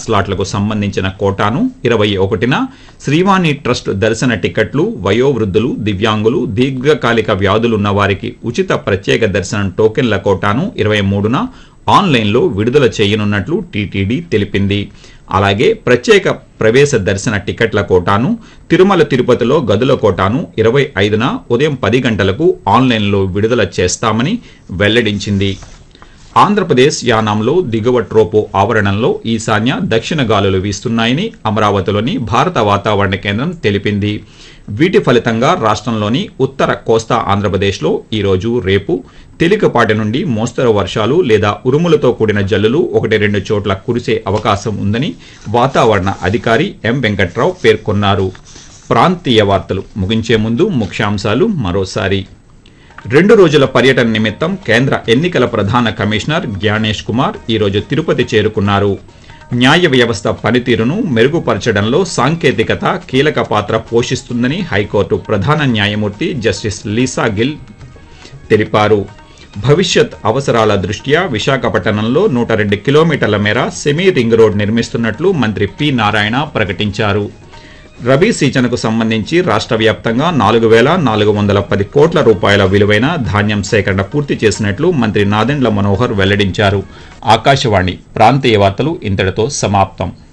స్లాట్లకు సంబంధించిన కోటాను ఇరవై ఒకటిన శ్రీవాణి ట్రస్ట్ దర్శన టికెట్లు వయోవృద్ధులు దివ్యాంగులు దీర్ఘకాలిక వ్యాధులున్న వారికి ఉచిత ప్రత్యేక దర్శనం టోకెన్ల కోటాను ఇరవై మూడున ఆన్లైన్లో విడుదల చేయనున్నట్లు టీటీడీ తెలిపింది అలాగే ప్రత్యేక ప్రవేశ దర్శన టికెట్ల కోటాను తిరుమల తిరుపతిలో గదుల కోటాను ఇరవై ఐదున ఉదయం పది గంటలకు ఆన్లైన్లో విడుదల చేస్తామని వెల్లడించింది ఆంధ్రప్రదేశ్ యానాంలో దిగువ ట్రోపో ఆవరణంలో ఈశాన్య దక్షిణ గాలులు వీస్తున్నాయని అమరావతిలోని భారత వాతావరణ కేంద్రం తెలిపింది వీటి ఫలితంగా రాష్ట్రంలోని ఉత్తర కోస్తా ఆంధ్రప్రదేశ్లో ఈరోజు రేపు తేలికపాటి నుండి మోస్తరు వర్షాలు లేదా ఉరుములతో కూడిన జల్లులు ఒకటి రెండు చోట్ల కురిసే అవకాశం ఉందని వాతావరణ అధికారి ఎం వెంకట్రావు పేర్కొన్నారు ప్రాంతీయ వార్తలు ముగించే ముందు ముఖ్యాంశాలు మరోసారి రెండు రోజుల పర్యటన నిమిత్తం కేంద్ర ఎన్నికల ప్రధాన కమిషనర్ జ్ఞానేష్ కుమార్ ఈరోజు తిరుపతి చేరుకున్నారు న్యాయ వ్యవస్థ పనితీరును మెరుగుపరచడంలో సాంకేతికత కీలక పాత్ర పోషిస్తుందని హైకోర్టు ప్రధాన న్యాయమూర్తి జస్టిస్ లీసా గిల్ తెలిపారు భవిష్యత్ అవసరాల దృష్ట్యా విశాఖపట్నంలో నూట రెండు కిలోమీటర్ల మేర సెమీ రింగ్ రోడ్ నిర్మిస్తున్నట్లు మంత్రి పి నారాయణ ప్రకటించారు రబీ సీజన్కు సంబంధించి రాష్ట్ర వ్యాప్తంగా నాలుగు వేల నాలుగు వందల పది కోట్ల రూపాయల విలువైన ధాన్యం సేకరణ పూర్తి చేసినట్లు మంత్రి నాదెండ్ల మనోహర్ వెల్లడించారు ఆకాశవాణి ప్రాంతీయ వార్తలు ఇంతటితో సమాప్తం